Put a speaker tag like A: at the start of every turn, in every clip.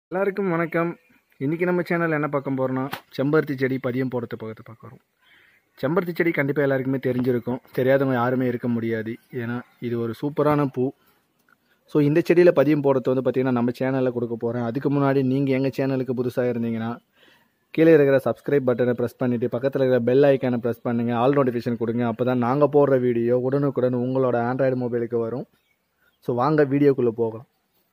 A: எல்லாருக்கும் வணக்கம் இன்றைக்கி நம்ம சேனல் என்ன பார்க்க போகிறோன்னா செம்பருத்தி செடி பதியம் போடுறது பக்கத்தை பார்க்க போகிறோம் செம்பருத்தி செடி கண்டிப்பாக எல்லாருக்குமே தெரிஞ்சிருக்கும் தெரியாதவங்க யாருமே இருக்க முடியாது ஏன்னா இது ஒரு சூப்பரான பூ ஸோ இந்த செடியில் பதியம் போடுறது வந்து பார்த்திங்கன்னா நம்ம சேனலில் கொடுக்க போகிறேன் அதுக்கு முன்னாடி நீங்கள் எங்கள் சேனலுக்கு புதுசாக இருந்தீங்கன்னா கீழே இருக்கிற சப்ஸ்கிரைப் பட்டனை ப்ரெஸ் பண்ணிவிட்டு பக்கத்தில் இருக்கிற பெல் ஐக்கானை ப்ரெஸ் பண்ணுங்கள் ஆல் நோட்டிஃபிகேஷன் கொடுங்க அப்போ தான் நாங்கள் போடுற வீடியோ உடனுக்குடன் உங்களோட ஆண்ட்ராய்டு மொபைலுக்கு வரும் ஸோ வாங்க வீடியோக்குள்ளே போகலாம்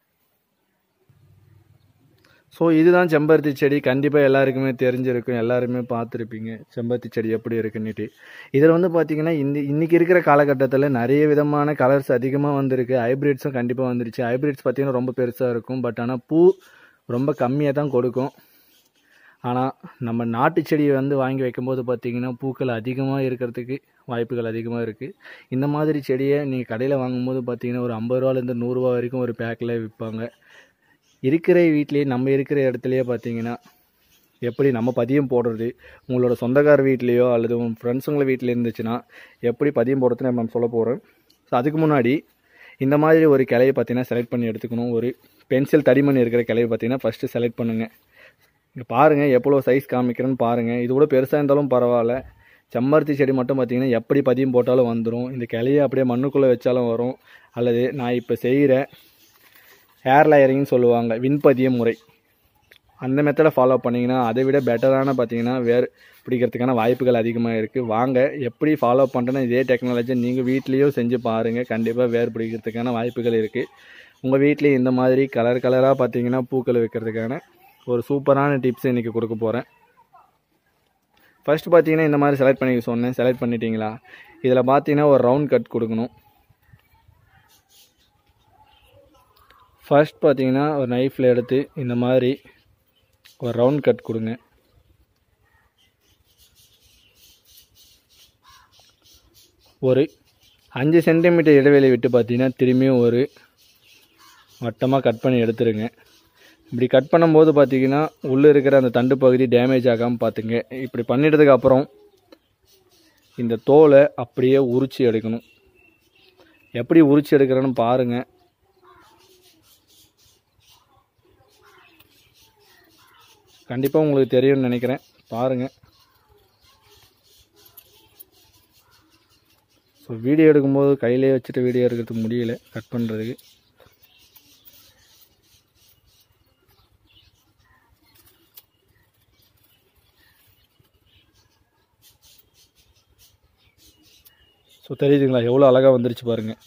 A: ஸோ இதுதான் செம்பருத்தி செடி கண்டிப்பாக எல்லாருக்குமே தெரிஞ்சிருக்கும் எல்லாருமே பார்த்துருப்பீங்க செம்பருத்தி செடி எப்படி இருக்குன்னுட்டு இதில் வந்து பார்த்தீங்கன்னா இந்த இன்றைக்கி இருக்கிற காலகட்டத்தில் நிறைய விதமான கலர்ஸ் அதிகமாக வந்திருக்கு ஹைப்ரிட்ஸும் கண்டிப்பாக வந்துருச்சு ஹைப்ரிட்ஸ் பார்த்தீங்கன்னா ரொம்ப பெருசாக இருக்கும் பட் ஆனால் பூ ரொம்ப கம்மியாக தான் கொடுக்கும் ஆனால் நம்ம நாட்டு செடியை வந்து வாங்கி வைக்கும்போது பார்த்தீங்கன்னா பூக்கள் அதிகமாக இருக்கிறதுக்கு வாய்ப்புகள் அதிகமாக இருக்குது இந்த மாதிரி செடியை நீங்கள் கடையில் வாங்கும்போது பார்த்தீங்கன்னா ஒரு ஐம்பது ரூபாலேருந்து நூறுரூவா வரைக்கும் ஒரு பேக்கில் விற்பாங்க இருக்கிற வீட்லேயே நம்ம இருக்கிற இடத்துலையே பார்த்தீங்கன்னா எப்படி நம்ம பதியம் போடுறது உங்களோட சொந்தக்கார வீட்லேயோ அல்லது உங்கள் ஃப்ரெண்ட்ஸுங்கள வீட்டில் இருந்துச்சுன்னா எப்படி பதியம் போடுறதுன்னு நம்ம சொல்ல போகிறோம் ஸோ அதுக்கு முன்னாடி இந்த மாதிரி ஒரு கிளையை பார்த்தீங்கன்னா செலக்ட் பண்ணி எடுத்துக்கணும் ஒரு பென்சில் தடிமண் இருக்கிற கிளையை பார்த்தீங்கன்னா ஃபஸ்ட்டு செலக்ட் பண்ணுங்கள் இங்கே பாருங்கள் எவ்வளோ சைஸ் காமிக்கிறேன்னு பாருங்கள் இது கூட பெருசாக இருந்தாலும் பரவாயில்ல செம்பருத்தி செடி மட்டும் பார்த்தீங்கன்னா எப்படி பதியம் போட்டாலும் வந்துடும் இந்த கிளையை அப்படியே மண்ணுக்குள்ளே வச்சாலும் வரும் அல்லது நான் இப்போ செய்கிற ஹேர் லேயரிங்னு சொல்லுவாங்க விண்பதிய முறை அந்த மெத்தடை ஃபாலோ பண்ணிங்கன்னா அதை விட பெட்டரான பார்த்தீங்கன்னா வேர் பிடிக்கிறதுக்கான வாய்ப்புகள் அதிகமாக இருக்குது வாங்க எப்படி ஃபாலோ பண்ணுறேன்னா இதே டெக்னாலஜி நீங்கள் வீட்லேயும் செஞ்சு பாருங்கள் கண்டிப்பாக வேர் பிடிக்கிறதுக்கான வாய்ப்புகள் இருக்குது உங்கள் வீட்லேயும் இந்த மாதிரி கலர் கலராக பார்த்தீங்கன்னா பூக்கள் வைக்கிறதுக்கான ஒரு சூப்பரான டிப்ஸ் இன்றைக்கி கொடுக்க போகிறேன் ஃபர்ஸ்ட் பார்த்தீங்கன்னா இந்த மாதிரி செலக்ட் பண்ணிக்க சொன்னேன் செலக்ட் பண்ணிட்டீங்களா இதில் பார்த்தீங்கன்னா ஒரு ரவுண்ட் கட் கொடுக்கணும் ஃபர்ஸ்ட் பார்த்தீங்கன்னா ஒரு நைஃப்பில் எடுத்து இந்த மாதிரி ஒரு ரவுண்ட் கட் கொடுங்க ஒரு அஞ்சு சென்டிமீட்டர் இடைவெளி விட்டு பார்த்தீங்கன்னா திரும்பியும் ஒரு வட்டமாக கட் பண்ணி எடுத்துருங்க இப்படி கட் பண்ணும்போது பார்த்தீங்கன்னா உள்ளே இருக்கிற அந்த தண்டு பகுதி டேமேஜ் ஆகாமல் பார்த்துங்க இப்படி பண்ணிட்டதுக்கு அப்புறம் இந்த தோலை அப்படியே உரிச்சு எடுக்கணும் எப்படி உரிச்சு எடுக்கிறேன்னு பாருங்கள் கண்டிப்பாக உங்களுக்கு தெரியும்னு நினைக்கிறேன் பாருங்கள் ஸோ வீடியோ எடுக்கும்போது கையிலே வச்சுட்டு வீடியோ எடுக்கிறதுக்கு முடியல கட் பண்ணுறதுக்கு ஸோ தெரியுதுங்களா எவ்வளோ அழகாக வந்துருச்சு பாருங்கள்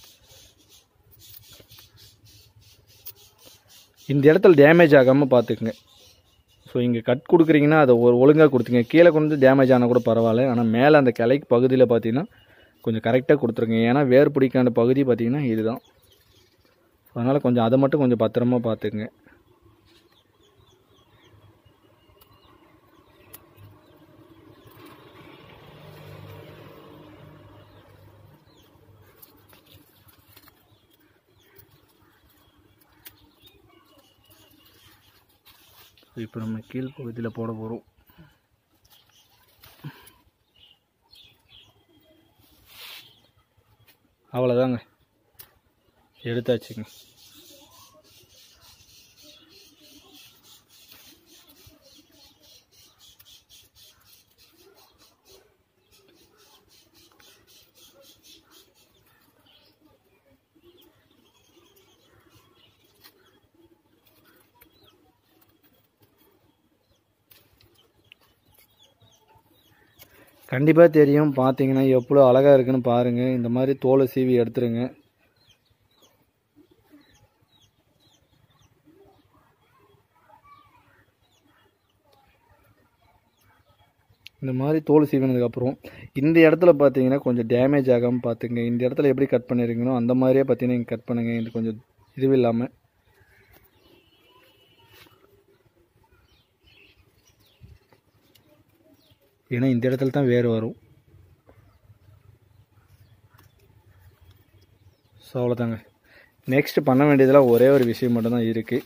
A: இந்த இடத்துல டேமேஜ் ஆகாமல் பார்த்துக்குங்க ஸோ இங்கே கட் கொடுக்குறீங்கன்னா அதை ஒரு ஒழுங்காக கொடுத்துங்க கீழே கொண்டு வந்து டேமேஜ் ஆனால் கூட பரவாயில்ல ஆனால் மேலே அந்த கிளைக்கு பகுதியில் பார்த்தீங்கன்னா கொஞ்சம் கரெக்டாக கொடுத்துருங்க ஏன்னா வேர் பிடிக்கான பகுதி பார்த்தீங்கன்னா இதுதான் அதனால் கொஞ்சம் அதை மட்டும் கொஞ்சம் பத்திரமா பார்த்துக்குங்க இப்போ நம்ம கீழ் பகுதியில் போட போகிறோம் அவ்வளோதாங்க எடுத்தாச்சுங்க கண்டிப்பாக தெரியும் பார்த்தீங்கன்னா எவ்வளோ அழகாக இருக்குன்னு பாருங்கள் இந்த மாதிரி தோலை சீவி எடுத்துருங்க இந்த மாதிரி தோல் சீவினதுக்கப்புறம் இந்த இடத்துல பார்த்தீங்கன்னா கொஞ்சம் டேமேஜ் ஆகாமல் பார்த்துங்க இந்த இடத்துல எப்படி கட் பண்ணிருக்கீங்களோ அந்த மாதிரியே பார்த்தீங்கன்னா நீங்கள் கட் பண்ணுங்கள் இது கொஞ்சம் இதுவில்லாமல் ஏன்னா இந்த இடத்துல தான் வேர் வரும் ஸோ அவ்வளோதாங்க நெக்ஸ்ட் பண்ண வேண்டியதெல்லாம் ஒரே ஒரு விஷயம் மட்டும்தான் இருக்குது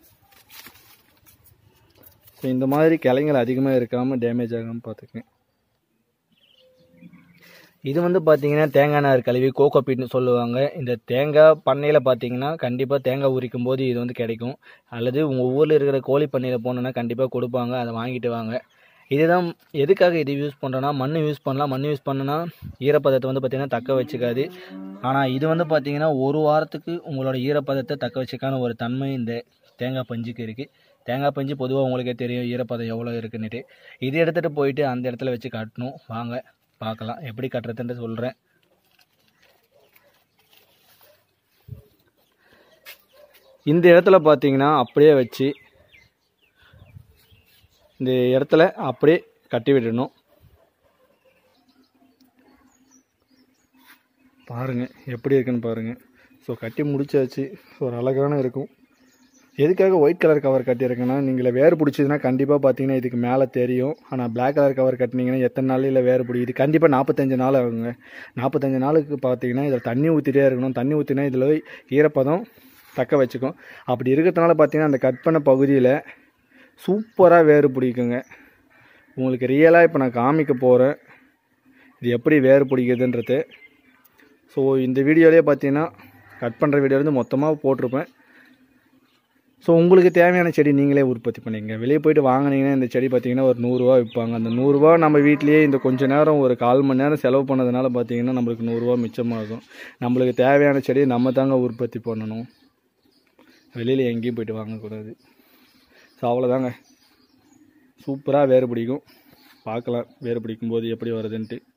A: ஸோ இந்த மாதிரி கிளைங்கள் அதிகமாக இருக்காமல் டேமேஜ் ஆகாமல் பார்த்துக்கங்க இது வந்து பார்த்தீங்கன்னா தேங்காய் நார் கழுவி கோகோ பீட்னு சொல்லுவாங்க இந்த தேங்காய் பண்ணையில் பார்த்தீங்கன்னா கண்டிப்பாக தேங்காய் உரிக்கும் போது இது வந்து கிடைக்கும் அல்லது உங்கள் ஊரில் இருக்கிற கோழி பண்ணையில் போனோன்னா கண்டிப்பாக கொடுப்பாங்க அதை வாங்கிட்டு வாங்க இதுதான் எதுக்காக இது யூஸ் பண்ணுறோன்னா மண் யூஸ் பண்ணலாம் மண் யூஸ் பண்ணனா ஈரப்பதத்தை வந்து பார்த்திங்கன்னா தக்க வச்சுக்காது ஆனால் இது வந்து பார்த்திங்கன்னா ஒரு வாரத்துக்கு உங்களோட ஈரப்பதத்தை தக்க வச்சுக்கான ஒரு தன்மை இந்த தேங்காய் பஞ்சுக்கு இருக்குது தேங்காய் பஞ்சு பொதுவாக உங்களுக்கே தெரியும் ஈரப்பதம் எவ்வளோ இருக்குன்னுட்டு இது எடுத்துகிட்டு போயிட்டு அந்த இடத்துல வச்சு கட்டணும் வாங்க பார்க்கலாம் எப்படி கட்டுறதுன்ட்டு சொல்கிறேன் இந்த இடத்துல பார்த்தீங்கன்னா அப்படியே வச்சு இந்த இடத்துல அப்படியே கட்டி விடணும் பாருங்க எப்படி இருக்குன்னு பாருங்க ஸோ கட்டி முடிச்சாச்சு ஒரு அழகான இருக்கும் எதுக்காக ஒயிட் கலர் கவர் கட்டியிருக்கேன்னா நீங்கள் வேர் பிடிச்சதுன்னா கண்டிப்பாக பார்த்தீங்கன்னா இதுக்கு மேலே தெரியும் ஆனால் Black கலர் கவர் கட்டினீங்கன்னா எத்தனை நாளில் வேர் பிடி இது கண்டிப்பாக நாற்பத்தஞ்சு நாள் ஆகுங்க நாற்பத்தஞ்சு நாளுக்கு பார்த்தீங்கன்னா இதில் தண்ணி ஊற்றிட்டே இருக்கணும் தண்ணி ஊற்றினா இதில் ஈரப்பதம் தக்க வச்சுக்கும் அப்படி இருக்கிறதுனால பார்த்தீங்கன்னா அந்த கட் பண்ண பகுதியில் சூப்பராக வேறு பிடிக்குங்க உங்களுக்கு ரியலாக இப்போ நான் காமிக்க போகிறேன் இது எப்படி வேறு பிடிக்குதுன்றது ஸோ இந்த வீடியோலேயே பார்த்தீங்கன்னா கட் பண்ணுற வீடியோ வந்து மொத்தமாக போட்டிருப்பேன் ஸோ உங்களுக்கு தேவையான செடி நீங்களே உற்பத்தி பண்ணிக்கங்க வெளியே போயிட்டு வாங்கினீங்கன்னா இந்த செடி பார்த்தீங்கன்னா ஒரு நூறுரூவா விற்பாங்க அந்த நூறுரூவா நம்ம வீட்லேயே இந்த கொஞ்ச நேரம் ஒரு கால் மணி நேரம் செலவு பண்ணதுனால பார்த்தீங்கன்னா நம்மளுக்கு நூறுரூவா மிச்சமாகும் நம்மளுக்கு தேவையான செடியை நம்ம தாங்க உற்பத்தி பண்ணணும் வெளியில் எங்கேயும் போயிட்டு வாங்கக்கூடாது ஸோ அவ்வளோதாங்க சூப்பராக வேறு பிடிக்கும் பார்க்கலாம் வேறு பிடிக்கும்போது எப்படி வருதுன்ட்டு